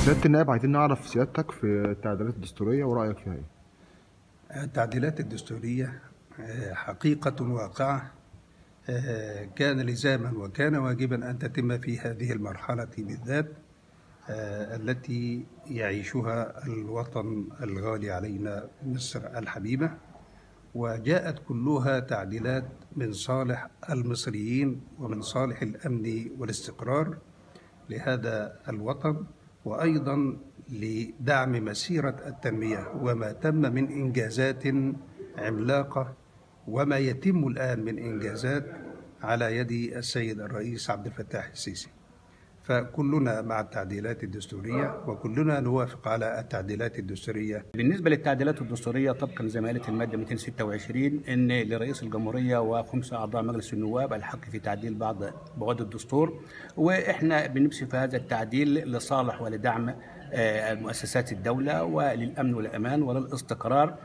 سياده النائب عايزين نعرف سيادتك في التعديلات الدستوريه ورايك فيها ايه التعديلات الدستورية آه، حقيقة واقعة آه، كان لزاما وكان واجبا أن تتم في هذه المرحلة بالذات آه، التي يعيشها الوطن الغالي علينا مصر الحبيبة وجاءت كلها تعديلات من صالح المصريين ومن صالح الأمن والاستقرار لهذا الوطن وأيضا لدعم مسيرة التنمية وما تم من إنجازات عملاقة وما يتم الآن من إنجازات على يد السيد الرئيس عبد الفتاح السيسي فكلنا مع التعديلات الدستورية وكلنا نوافق على التعديلات الدستورية بالنسبه للتعديلات الدستوريه طبقا زي ما قالت الماده 226 ان لرئيس الجمهوريه وخمسه اعضاء مجلس النواب الحق في تعديل بعض بواد الدستور واحنا بنمشي في هذا التعديل لصالح ولدعم آه، مؤسسات الدولة وللأمن والأمان وللاستقرار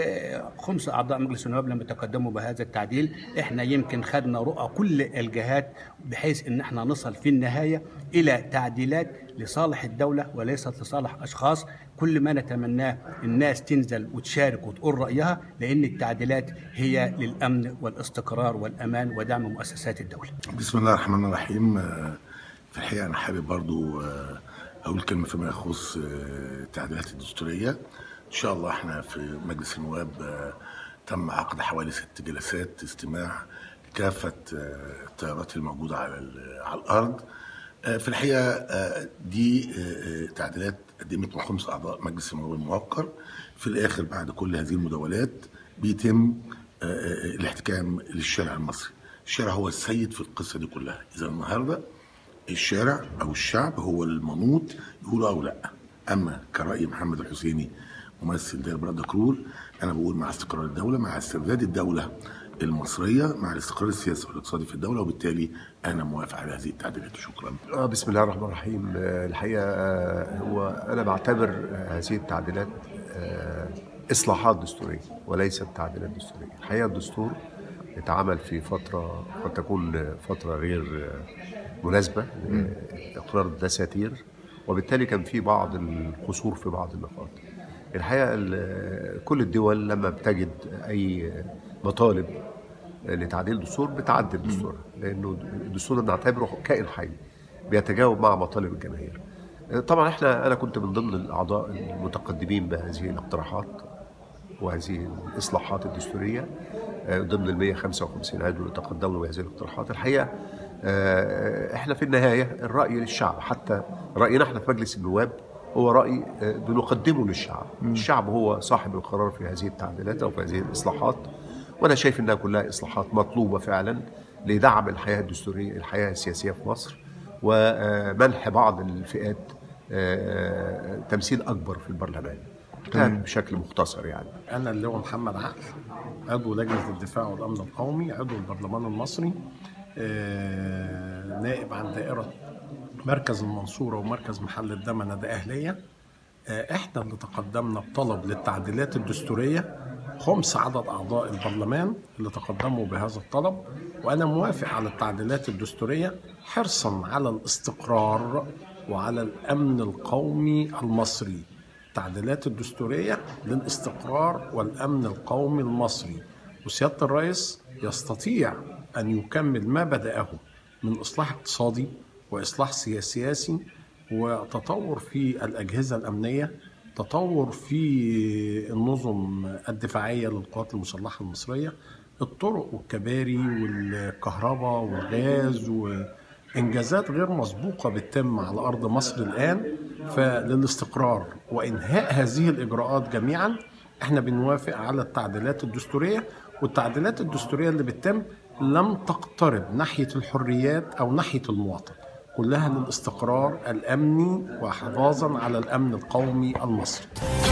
وخمس أعضاء مجلس النواب لما تقدموا بهذا التعديل احنا يمكن خدنا رؤى كل الجهات بحيث ان احنا نصل في النهاية إلى تعديلات لصالح الدولة وليست لصالح أشخاص كل ما نتمناه الناس تنزل وتشارك وتقول رأيها لأن التعديلات هي للأمن والاستقرار والأمان ودعم مؤسسات الدولة بسم الله الرحمن الرحيم آه، في الحقيقة أنا حابب برضو آه، أقول كلمة فيما يخص آه، التعديلات الدستورية إن شاء الله إحنا في مجلس النواب آه، تم عقد حوالي ست جلسات استماع لكافة آه، التيارات الموجودة على ال- على الأرض آه، في الحقيقة آه، دي آه، آه، تعديلات قدمت من خمس أعضاء مجلس النواب الموقر في الآخر بعد كل هذه المداولات بيتم آه، آه، الاحتكام للشارع المصري الشارع هو السيد في القصة دي كلها إذا النهاردة الشارع او الشعب هو المنوط يقول او لا اما كراي محمد الحسيني ممثل داير براد كرور انا بقول مع استقرار الدوله مع استرداد الدوله المصريه مع الاستقرار السياسي والاقتصادي في الدوله وبالتالي انا موافق على هذه التعديلات شكرا آه، بسم الله الرحمن الرحيم آه، الحقيقة آه، هو أنا بعتبر آه، هذه التعديلات آه، إصلاحات دستورية وليست تعديلات دستورية الحقيقة الدستور اتعمل في فترة قد تكون فترة غير آه، مناسبة لإقرار الدساتير وبالتالي كان في بعض القصور في بعض النقاط الحقيقة ال- كل الدول لما بتجد أي مطالب لتعديل الدستور بتعدل الدستور لانه الدستور ده بنعتبره كائن حي بيتجاوب مع مطالب الجماهير. طبعا احنا انا كنت من ضمن الاعضاء المتقدمين بهذه الاقتراحات وهذه الاصلاحات الدستوريه آه، ضمن ال 155 عضو اللي تقدموا بهذه الاقتراحات الحقيقه آه، احنا في النهايه الراي للشعب حتى راينا احنا في مجلس النواب هو راي آه، بنقدمه للشعب الشعب هو صاحب القرار في هذه التعديلات او في هذه الاصلاحات وانا شايف انها كلها اصلاحات مطلوبه فعلا لدعم الحياه الدستوريه الحياه السياسيه في مصر ومنح بعض الفئات آه، تمثيل اكبر في البرلمان ده بشكل مختصر يعني أنا اللي هو محمد عقل عضو لجنة الدفاع والأمن القومي عضو البرلمان المصري آه، نائب عن دائرة مركز المنصورة ومركز محل الدمنة ده أهلية آه، إحنا اللي تقدمنا بطلب للتعديلات الدستورية خمس عدد أعضاء البرلمان اللي تقدموا بهذا الطلب وأنا موافق على التعديلات الدستورية حرصا على الاستقرار وعلى الأمن القومي المصري التعديلات الدستورية للاستقرار والأمن القومي المصري وسيادة الرئيس يستطيع أن يكمل ما بدأه من إصلاح اقتصادي وإصلاح سياسي وتطور في الأجهزة الأمنية تطور في النظم الدفاعية للقوات المسلحة المصرية الطرق والكباري والكهرباء والغاز وإنجازات غير مسبوقة بتتم على أرض مصر الآن فللاستقرار وإنهاء هذه الإجراءات جميعا احنا بنوافق على التعديلات الدستورية والتعديلات الدستورية اللي بتتم لم تقترب ناحية الحريات أو ناحية المواطن كلها للاستقرار الأمني وحفاظا على الأمن القومي المصري